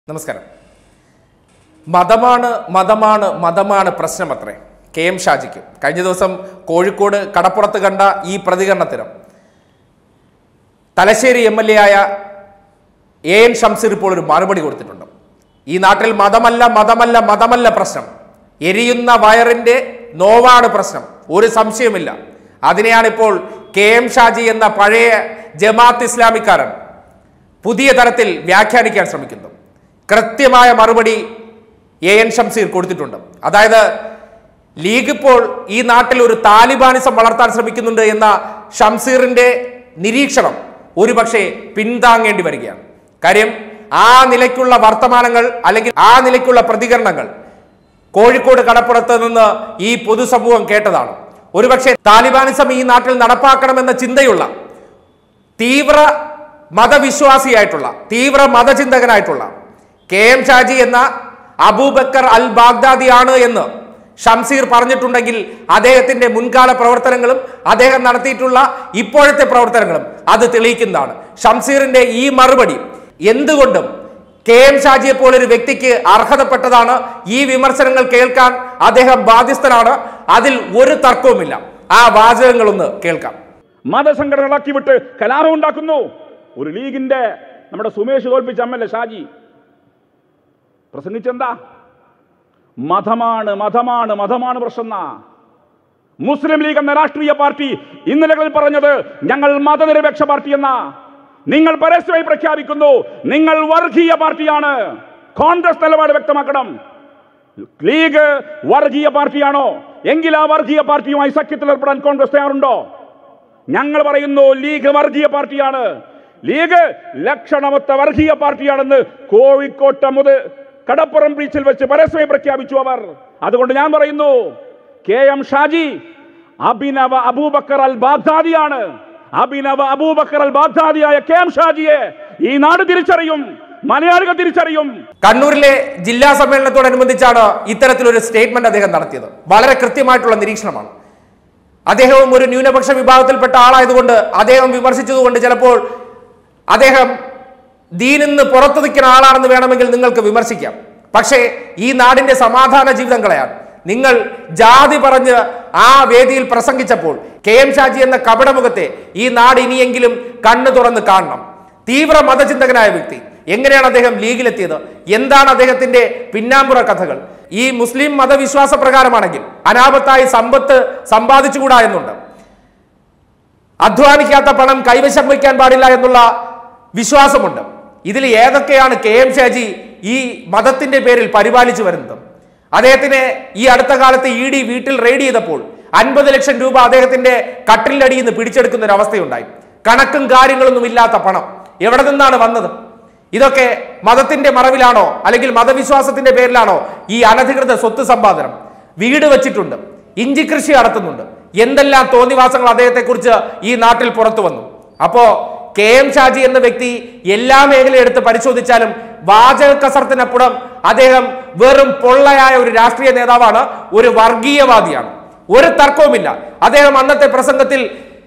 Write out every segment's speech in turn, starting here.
നമസ്കാരം മതമാണ് മതമാണ് മതമാണ് പ്രശ്നമത്രേ കെ എം ഷാജിക്ക് കഴിഞ്ഞ ദിവസം കോഴിക്കോട് കടപ്പുറത്ത് കണ്ട ഈ പ്രതികരണത്തിന് തലശ്ശേരി എം എൽ എ ആയ എ എൻ ഷംസീർ ഇപ്പോൾ ഒരു മറുപടി കൊടുത്തിട്ടുണ്ട് ഈ നാട്ടിൽ മതമല്ല മതമല്ല മതമല്ല പ്രശ്നം എരിയുന്ന വയറിന്റെ നോവാണ് പ്രശ്നം ഒരു സംശയമില്ല അതിനെയാണ് ഇപ്പോൾ കെ എം ഷാജി എന്ന പഴയ ജമാഅത്ത് ഇസ്ലാമിക്കാരൻ പുതിയ തരത്തിൽ വ്യാഖ്യാനിക്കാൻ ശ്രമിക്കുന്നു കൃത്യമായ മറുപടി എ എൻ ഷംസീർ കൊടുത്തിട്ടുണ്ട് അതായത് ലീഗ് ഇപ്പോൾ ഈ നാട്ടിൽ ഒരു താലിബാനിസം വളർത്താൻ ശ്രമിക്കുന്നുണ്ട് എന്ന ഷംസീറിന്റെ നിരീക്ഷണം ഒരുപക്ഷെ പിന്താങ്ങേണ്ടി വരികയാണ് കാര്യം ആ നിലയ്ക്കുള്ള വർത്തമാനങ്ങൾ അല്ലെങ്കിൽ ആ നിലയ്ക്കുള്ള പ്രതികരണങ്ങൾ കോഴിക്കോട് കടപ്പുറത്ത് നിന്ന് ഈ പൊതുസമൂഹം കേട്ടതാണ് ഒരുപക്ഷെ താലിബാനിസം ഈ നാട്ടിൽ നടപ്പാക്കണമെന്ന ചിന്തയുള്ള തീവ്ര മതവിശ്വാസിയായിട്ടുള്ള തീവ്ര മതചിന്തകനായിട്ടുള്ള കെ എം ഷാജി എന്ന അബൂബക്കർ അൽ ബാഗ്ദാദിയാണ് എന്ന് ഷംസീർ പറഞ്ഞിട്ടുണ്ടെങ്കിൽ അദ്ദേഹത്തിന്റെ മുൻകാല പ്രവർത്തനങ്ങളും അദ്ദേഹം നടത്തിയിട്ടുള്ള ഇപ്പോഴത്തെ പ്രവർത്തനങ്ങളും അത് തെളിയിക്കുന്നതാണ് ഷംസീറിന്റെ ഈ മറുപടി എന്തുകൊണ്ടും കെ എം ഷാജിയെ പോലൊരു വ്യക്തിക്ക് അർഹതപ്പെട്ടതാണ് ഈ വിമർശനങ്ങൾ കേൾക്കാൻ അദ്ദേഹം ബാധ്യസ്ഥനാണ് അതിൽ ഒരു തർക്കവുമില്ല ആ വാചകങ്ങളൊന്ന് കേൾക്കാം മതസംഘടനകളാക്കി വിട്ട് കലാപം ഉണ്ടാക്കുന്നു ഒരു ലീഗിന്റെ നമ്മുടെ സുമേഷ് തോൽപ്പിച്ച എം എൽ എ ഷാജി പ്രസംഗിച്ചെന്താ മതമാണ് മതമാണ് മതമാണ് പ്രശ്ന മുസ്ലിം ലീഗ് എന്ന രാഷ്ട്രീയ പാർട്ടി ഇന്നലകളിൽ പറഞ്ഞത് ഞങ്ങൾ മതനിരപേക്ഷ പാർട്ടി എന്ന നിങ്ങൾ പരസ്യമായി പ്രഖ്യാപിക്കുന്നു നിങ്ങൾ വർഗീയ പാർട്ടിയാണ് കോൺഗ്രസ് നിലപാട് വ്യക്തമാക്കണം ലീഗ് വർഗീയ പാർട്ടിയാണോ എങ്കിൽ ആ വർഗീയ പാർട്ടിയുമായി സഖ്യത്തിൽ ഏർപ്പെടാൻ കോൺഗ്രസ് തയ്യാറുണ്ടോ ഞങ്ങൾ പറയുന്നു ലീഗ് വർഗീയ പാർട്ടിയാണ് ലീഗ് ലക്ഷണമൊത്ത വർഗീയ പാർട്ടിയാണെന്ന് കോഴിക്കോട്ട് മുതൽ കടപ്പുറം ബീച്ചിൽ വെച്ച് പരസ്യമായി പ്രഖ്യാപിച്ചു അവർ അതുകൊണ്ട് ഞാൻ പറയുന്നു കെ എം ഷാജി അഭിനവ അബൂബക്കർ അൽ ബാഗ്ദാദിയാണ് അഭിനവ അബൂബക്കർ അൽ ബാഗ്ദാദിയായ കെ എം ഷാജിയെ ഈ നാട് തിരിച്ചറിയും മലയാളികൾ തിരിച്ചറിയും കണ്ണൂരിലെ ജില്ലാ സമ്മേളനത്തോടനുബന്ധിച്ചാണ് ഇത്തരത്തിലൊരു സ്റ്റേറ്റ്മെന്റ് അദ്ദേഹം നടത്തിയത് വളരെ കൃത്യമായിട്ടുള്ള നിരീക്ഷണമാണ് അദ്ദേഹവും ഒരു ന്യൂനപക്ഷ വിഭാഗത്തിൽപ്പെട്ട ആളായതുകൊണ്ട് അദ്ദേഹം വിമർശിച്ചതുകൊണ്ട് ചിലപ്പോൾ അദ്ദേഹം ദീനിന്ന് പുറത്തു നിൽക്കുന്ന ആളാണെന്ന് വേണമെങ്കിൽ നിങ്ങൾക്ക് വിമർശിക്കാം പക്ഷേ ഈ നാടിന്റെ സമാധാന ജീവിതം കളയാൻ നിങ്ങൾ ജാതി പറഞ്ഞ് ആ വേദിയിൽ പ്രസംഗിച്ചപ്പോൾ കെ എം ഷാജി എന്ന കപടമുഖത്തെ ഈ നാട് ഇനിയെങ്കിലും കണ്ണു തുറന്ന് കാണണം തീവ്ര മതചിന്തകനായ വ്യക്തി എങ്ങനെയാണ് അദ്ദേഹം ലീഗിലെത്തിയത് എന്താണ് അദ്ദേഹത്തിന്റെ പിന്നാമ്പുറ കഥകൾ ഈ മുസ്ലിം മതവിശ്വാസ പ്രകാരമാണെങ്കിൽ അനാപത്തായി സമ്പത്ത് സമ്പാദിച്ചുകൂടാ എന്നുണ്ട് അധ്വാനിക്കാത്ത പണം കൈവശം വയ്ക്കാൻ പാടില്ല എന്നുള്ള വിശ്വാസമുണ്ട് ഇതിൽ ഏതൊക്കെയാണ് കെ എം ഷാജി ഈ മതത്തിന്റെ പേരിൽ പരിപാലിച്ചു വരുന്നത് അദ്ദേഹത്തിനെ ഈ അടുത്ത കാലത്ത് ഇ ഡി വീട്ടിൽ റെയ്ഡ് ചെയ്തപ്പോൾ അൻപത് ലക്ഷം രൂപ അദ്ദേഹത്തിന്റെ കട്ടിലടിയിൽ നിന്ന് പിടിച്ചെടുക്കുന്ന ഒരു അവസ്ഥയുണ്ടായി കണക്കും കാര്യങ്ങളൊന്നും ഇല്ലാത്ത പണം എവിടെ നിന്നാണ് വന്നത് ഇതൊക്കെ മതത്തിന്റെ മറവിലാണോ അല്ലെങ്കിൽ മതവിശ്വാസത്തിന്റെ പേരിലാണോ ഈ അനധികൃത സ്വത്ത് സമ്പാദനം വീട് വെച്ചിട്ടുണ്ട് ഇഞ്ചി കൃഷി നടത്തുന്നുണ്ട് എന്തെല്ലാം തോന്നിവാസങ്ങൾ അദ്ദേഹത്തെക്കുറിച്ച് ഈ നാട്ടിൽ പുറത്തു വന്നു അപ്പോ കെ എം ഷാജി എന്ന വ്യക്തി എല്ലാ മേഖലയും എടുത്ത് പരിശോധിച്ചാലും വാചക കസർത്തിനപ്പുറം അദ്ദേഹം വെറും പൊള്ളയായ ഒരു രാഷ്ട്രീയ നേതാവാണ് ഒരു വർഗീയവാദിയാണ് ഒരു തർക്കവുമില്ല അദ്ദേഹം അന്നത്തെ പ്രസംഗത്തിൽ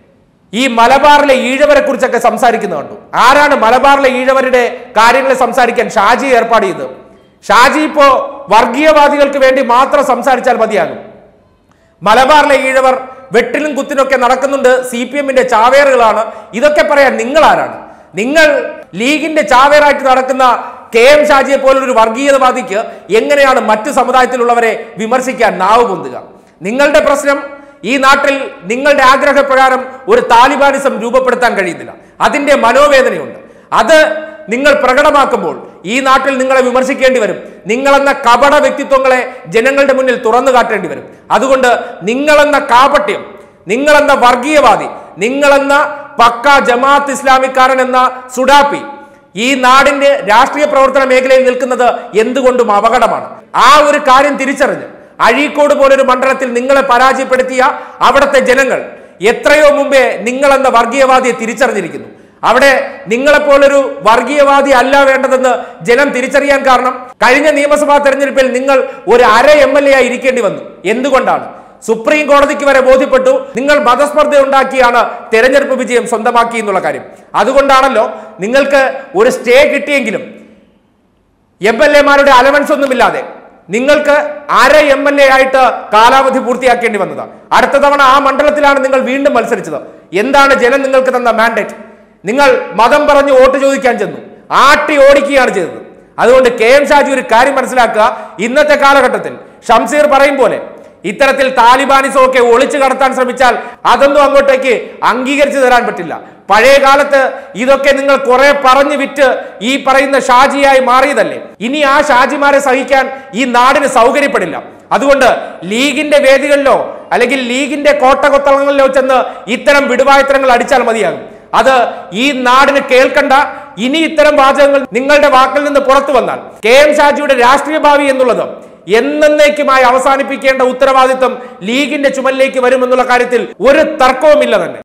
ഈ മലബാറിലെ ഈഴവരെ കുറിച്ചൊക്കെ സംസാരിക്കുന്നത് കണ്ടു ആരാണ് മലബാറിലെ ഈഴവരുടെ കാര്യങ്ങൾ സംസാരിക്കാൻ ഷാജി ഏർപ്പാട് ചെയ്തത് ഷാജി ഇപ്പോ വർഗീയവാദികൾക്ക് വേണ്ടി മാത്രം സംസാരിച്ചാൽ മതിയാകും മലബാറിലെ ഈഴവർ വെട്ടിലും കുത്തിനൊക്കെ നടക്കുന്നുണ്ട് സി പി എമ്മിന്റെ ചാവേറുകളാണ് ഇതൊക്കെ പറയാൻ നിങ്ങൾ ആരാണ് നിങ്ങൾ ലീഗിന്റെ ചാവേറായിട്ട് നടക്കുന്ന കെ എം ഷാജിയെ പോലൊരു വർഗീയവാദിക്ക് എങ്ങനെയാണ് മറ്റു സമുദായത്തിലുള്ളവരെ വിമർശിക്കാൻ നാവ് പൊന്തുക നിങ്ങളുടെ പ്രശ്നം ഈ നാട്ടിൽ നിങ്ങളുടെ ആഗ്രഹപ്രകാരം ഒരു താലിബാനിസം രൂപപ്പെടുത്താൻ കഴിയുന്നില്ല അതിന്റെ മനോവേദനയുണ്ട് അത് നിങ്ങൾ പ്രകടമാക്കുമ്പോൾ ഈ നാട്ടിൽ നിങ്ങളെ വിമർശിക്കേണ്ടി വരും നിങ്ങളെന്ന കപട വ്യക്തിത്വങ്ങളെ ജനങ്ങളുടെ മുന്നിൽ തുറന്നു കാട്ടേണ്ടി വരും അതുകൊണ്ട് നിങ്ങളെന്ന കാപട്യം നിങ്ങളെന്ന വർഗീയവാദി നിങ്ങളെന്ന പക്ക ജമാഅത്ത് ഇസ്ലാമിക്കാരൻ എന്ന സുഡാപ്പി ഈ നാടിന്റെ രാഷ്ട്രീയ പ്രവർത്തന മേഖലയിൽ നിൽക്കുന്നത് എന്തുകൊണ്ടും അപകടമാണ് ആ ഒരു കാര്യം തിരിച്ചറിഞ്ഞ് അഴീക്കോട് പോലൊരു മണ്ഡലത്തിൽ നിങ്ങളെ പരാജയപ്പെടുത്തിയ അവിടുത്തെ ജനങ്ങൾ എത്രയോ മുമ്പേ നിങ്ങളെന്ന വർഗീയവാദിയെ തിരിച്ചറിഞ്ഞിരിക്കുന്നു അവിടെ നിങ്ങളെപ്പോലൊരു വർഗീയവാദി അല്ല വേണ്ടതെന്ന് ജനം തിരിച്ചറിയാൻ കാരണം കഴിഞ്ഞ നിയമസഭാ തെരഞ്ഞെടുപ്പിൽ നിങ്ങൾ ഒരു അര എം എൽ എ ആയി ഇരിക്കേണ്ടി വന്നു എന്തുകൊണ്ടാണ് സുപ്രീം കോടതിക്ക് വരെ ബോധ്യപ്പെട്ടു നിങ്ങൾ മതസ്പർദ്ധ ഉണ്ടാക്കിയാണ് തെരഞ്ഞെടുപ്പ് വിജയം സ്വന്തമാക്കി എന്നുള്ള കാര്യം അതുകൊണ്ടാണല്ലോ നിങ്ങൾക്ക് ഒരു സ്റ്റേ കിട്ടിയെങ്കിലും എം എൽ എമാരുടെ അലവൻസ് ഒന്നുമില്ലാതെ നിങ്ങൾക്ക് അര എം എൽ എ ആയിട്ട് കാലാവധി പൂർത്തിയാക്കേണ്ടി വന്നത് അടുത്ത തവണ ആ മണ്ഡലത്തിലാണ് നിങ്ങൾ വീണ്ടും മത്സരിച്ചത് എന്താണ് ജനം നിങ്ങൾക്ക് തന്ന മാൻഡേറ്റ് നിങ്ങൾ മതം പറഞ്ഞ് വോട്ട് ചോദിക്കാൻ ചെന്നു ആട്ടി ഓടിക്കുകയാണ് ചെയ്തത് അതുകൊണ്ട് കെ എം ഷാജി ഒരു കാര്യം മനസ്സിലാക്കുക ഇന്നത്തെ കാലഘട്ടത്തിൽ ഷംസീർ പറയും പോലെ ഇത്തരത്തിൽ താലിബാനിസം ഒക്കെ ഒളിച്ചു കടത്താൻ ശ്രമിച്ചാൽ അതൊന്നും അങ്ങോട്ടേക്ക് അംഗീകരിച്ചു തരാൻ പറ്റില്ല പഴയ കാലത്ത് ഇതൊക്കെ നിങ്ങൾ കുറെ പറഞ്ഞു വിറ്റ് ഈ പറയുന്ന ഷാജിയായി മാറിയതല്ലേ ഇനി ആ ഷാജിമാരെ സഹിക്കാൻ ഈ നാടിന് സൗകര്യപ്പെടില്ല അതുകൊണ്ട് ലീഗിന്റെ വേദികളിലോ അല്ലെങ്കിൽ ലീഗിന്റെ കോട്ടകൊത്തളങ്ങളിലോ ചെന്ന് ഇത്തരം വിടുവായത്തരങ്ങൾ അടിച്ചാൽ മതിയാകും അത് ഈ നാടിന് കേൾക്കണ്ട ഇനി ഇത്തരം വാചകങ്ങൾ നിങ്ങളുടെ വാക്കിൽ നിന്ന് പുറത്തു വന്നാൽ കെ എം ഷാജിയുടെ രാഷ്ട്രീയ ഭാവി എന്നുള്ളത് എന്നേക്കുമായി അവസാനിപ്പിക്കേണ്ട ഉത്തരവാദിത്വം ലീഗിന്റെ ചുമലിലേക്ക് വരുമെന്നുള്ള കാര്യത്തിൽ ഒരു തർക്കവുമില്ല തന്നെ